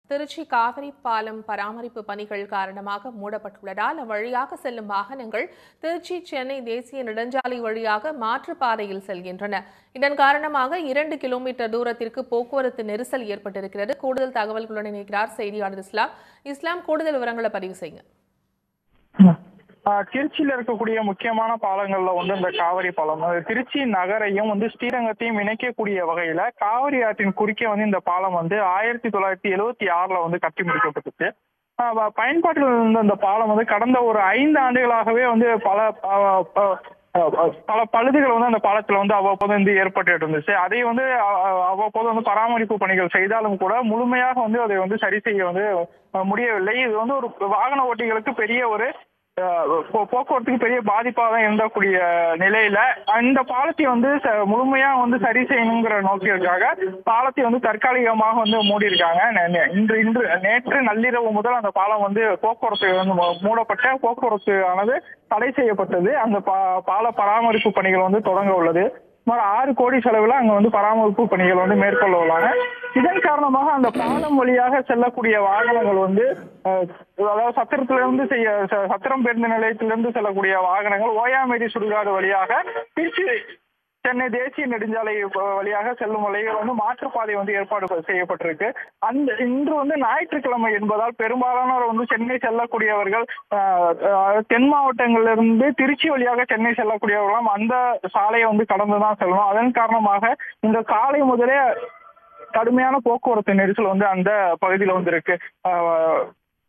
திருச்சி காவிரி பாலம் பராமரிப்பு பணிகள் காரணமாக மூடப்பட்டுள்ளதால் அவ்வழியாக செல்லும் வாகனங்கள் திருச்சி சென்னை தேசிய நெடுஞ்சாலை வழியாக மாற்றுப்பாதையில் செல்கின்றன இதன் காரணமாக இரண்டு கிலோமீட்டர் தூரத்திற்கு போக்குவரத்து நெரிசல் ஏற்பட்டிருக்கிறது கூடுதல் தகவல்களுடன் இணைக்கிறார் செய்தியாளர் இஸ்லாம் இஸ்லாம் கூடுதல் விவரங்களை பதிவு செய்யுங்க ஆஹ் திருச்சியில இருக்கக்கூடிய முக்கியமான பாலங்கள்ல வந்து இந்த காவிரி பாலம் அது திருச்சி நகரையும் வந்து ஸ்ரீரங்கத்தையும் இணைக்கக்கூடிய வகையில காவிரி ஆற்றின் குறுக்கே வந்து இந்த பாலம் வந்து ஆயிரத்தி தொள்ளாயிரத்தி எழுவத்தி ஆறுல வந்து கட்டி முடிக்கப்பட்டுச்சு ஆஹ் வ- பயன்பாட்டில் இருந்த இந்த பாலம் வந்து கடந்த ஒரு ஐந்து ஆண்டுகளாகவே வந்து பல ஆஹ் ப- ஆஹ் பல பழுதுகள் வந்து அந்த பாலத்துல வந்து அவ்வப்போது வந்து ஏற்பட்டு இருந்துச்சு அதை வந்து அ- அ- அவ்வப்போது வந்து பராமரிப்பு பணிகள் செய்தாலும் கூட முழுமையாக வந்து அதை வந்து சரி செய்ய வந்து அஹ், முடியவில்லை இது வந்து ஒரு வாகன ஓட்டிகளுக்கு பெரிய ஒரு அஹ் போ- போக்குவரத்துக்கு பெரிய பாதிப்பாக தான் இருந்தக்கூடிய நிலையில இந்த பாலத்தை வந்து ச- முழுமையா வந்து சரி செய்யணுங்கிற நோக்கிற்காக பாலத்தை வந்து தற்காலிகமாக வந்து மூடி இருக்காங்க இன்று இன்று நேற்று நள்ளிரவு முதல் அந்த பாலம் வந்து போக்குவரத்து வந்து மூ- மூடப்பட்ட போக்குவரத்து ஆனது தடை செய்யப்பட்டது அந்த பா- பால பராமரிப்பு பணிகள் வந்து தொடங்க உள்ளது சுமார் ஆறு கோடி செலவுல அங்க வந்து பராமரிப்பு பணிகள் வந்து மேற்கொள்ள உள்ளாங்க இதன் காரணமாக அந்த பாலம் வழியாக செல்லக்கூடிய வாகனங்கள் வந்து அஹ், அதாவது சத்திரத்திலிருந்து செய்ய ச- சத்திரம் பேருந்து நிலையத்திலிருந்து செல்லக்கூடிய வாகனங்கள் ஓயாமேரி சுடுகாடு வழியாக திருச்சி சென்னை தேசிய நெடுஞ்சாலை வ- வழியாக செல்லும் வழியில் வந்து மாற்றுப்பாதை வந்து ஏற்பாடு ப- செய்யப்பட்டிருக்கு அந்த இன்று வந்து ஞாயிற்றுக்கிழமை என்பதால் பெரும்பாலானோர் வந்து சென்னை செல்லக்கூடியவர்கள் ஆஹ், ஆஹ், தென் மாவட்டங்களிலிருந்து திருச்சி வழியாக சென்னை செல்லக்கூடியவர்களும் அந்த சாலையை வந்து கடந்து தான் செல்லணும் அதன் காரணமாக இந்த காலை முதலே கடுமையான போக்குவரத்து நெரிசல் வந்து அந்த பகுதியில் வந்து இருக்கு ஆஹ்,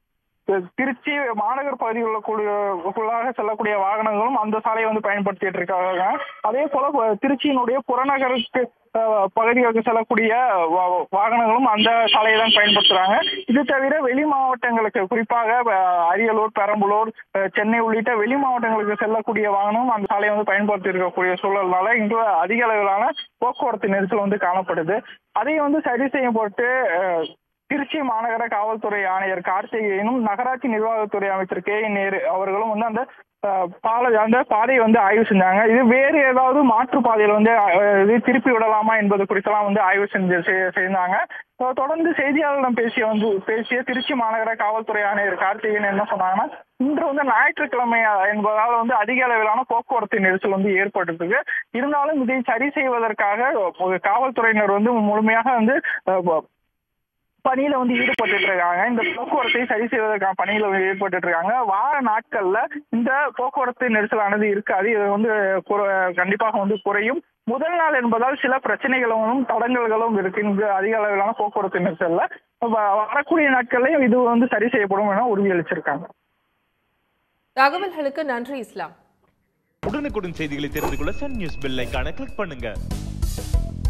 திருச்சி மாநகர் பகுதிகளுக்குள்ளாக செல்லக்கூடிய வாகனங்களும் அந்த சாலையை வந்து பயன்படுத்திட்டு இருக்காங்க அதே போல ப- திருச்சியினுடைய புறநகருக்கு அஹ், பகுதிகளுக்கு செல்லக்கூடிய வா- வாகனங்களும் அந்த சாலையை தான் பயன்படுத்துறாங்க இது தவிர வெளி மாவட்டங்களுக்கு குறிப்பாக அஹ், அரியலூர் பெரம்பலூர் அஹ், சென்னை உள்ளிட்ட வெளி மாவட்டங்களுக்கு செல்லக்கூடிய வாகனமும் அந்த சாலையை வந்து பயன்படுத்தி இருக்கக்கூடிய சூழல்னால இன்று அதிக அளவிலான போக்குவரத்து நெரிசல் வந்து காணப்படுது அதை வந்து சரி செய்யப்பட்டு அஹ், திருச்சி மாநகர காவல்துறை ஆணையர் கார்த்திகேயனும் நகராட்சி நிர்வாகத்துறை அமைச்சர் கே என் நேரு அவர்களும் வந்து அந்த அஹ், பால அந்த பாதையை வந்து ஆய்வு செஞ்சாங்க இது வேறு ஏதாவது மாற்று பாதையில் வந்து அஹ், இது திருப்பி விடலாமா என்பது குறித்தெல்லாம் வந்து ஆய்வு செஞ்சு செய்- செய்தாங்க அஹ், தொடர்ந்து செய்தியாளர்களிடம் பேசிய வந்து பேசிய திருச்சி மாநகர காவல்துறை ஆணையர் கார்த்திகேயன் என்ன சொன்னாங்கன்னா இன்று வந்து ஞாயிற்றுக்கிழமை என்பதால் வந்து அதிக அளவிலான போக்குவரத்து நெரிசல் வந்து ஏற்பட்டிருக்கு இருந்தாலும் இதை சரி செய்வதற்காக ஒரு காவல்துறையினர் வந்து முழுமையாக வந்து அஹ், பணியில வந்து ஈடுபட்டு இருக்காங்க இந்த போக்குவரத்தை சரி செய்வதற்கான பணியில வந்து ஈடுபட்டு இருக்காங்க வார நாட்கள்ல இந்த போக்குவரத்து நெரிசலானது இருக்காது இது வந்து குற- கண்டிப்பாக வந்து குறையும் முதல் நாள் என்பதால் சில பிரச்சனைகளும் தடங்கல்களும் இருக்கு இங்கு அதிக அளவிலான போக்குவரத்து நெரிசல்ல வ- வரக்கூடிய நாட்கள்லயும் இது வந்து சரி செய்யப்படும் என உறுதியளிச்சிருக்காங்க தகவல்களுக்கு நன்றி இஸ்லாம் உடனுக்குடன் செய்திகளை தெரிந்து கொள்ள சன் நியூஸ் பெல் ஐகானை கிளிக் பண்ணுங்க